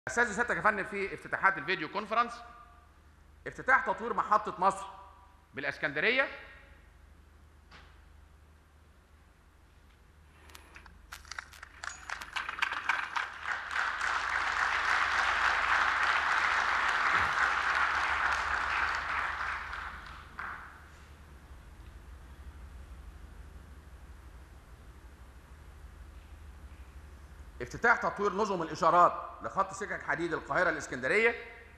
استاذ سيادتك يا فندم في افتتاحات الفيديو كونفرنس افتتاح تطوير محطة مصر بالاسكندرية افتتاح تطوير نظم الاشارات لخط سكك حديد القاهره الاسكندريه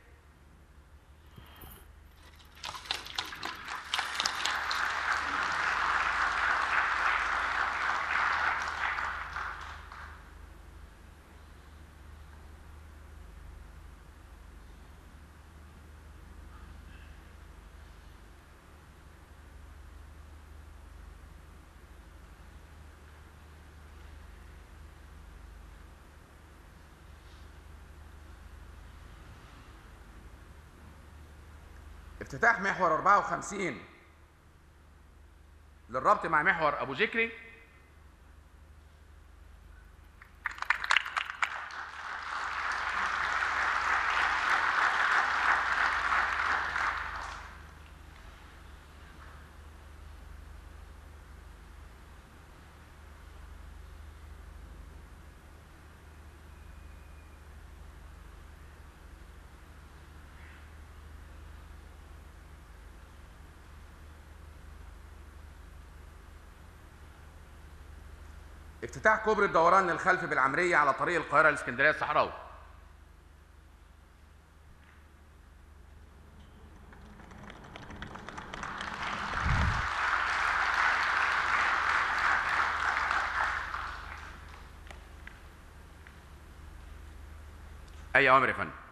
افتتاح محور 54 للربط مع محور ابو ذكري افتتاح كوبري الدوران للخلف بالعمريه على طريق القاهره الاسكندريه الصحراوي اي اوامر يا فندم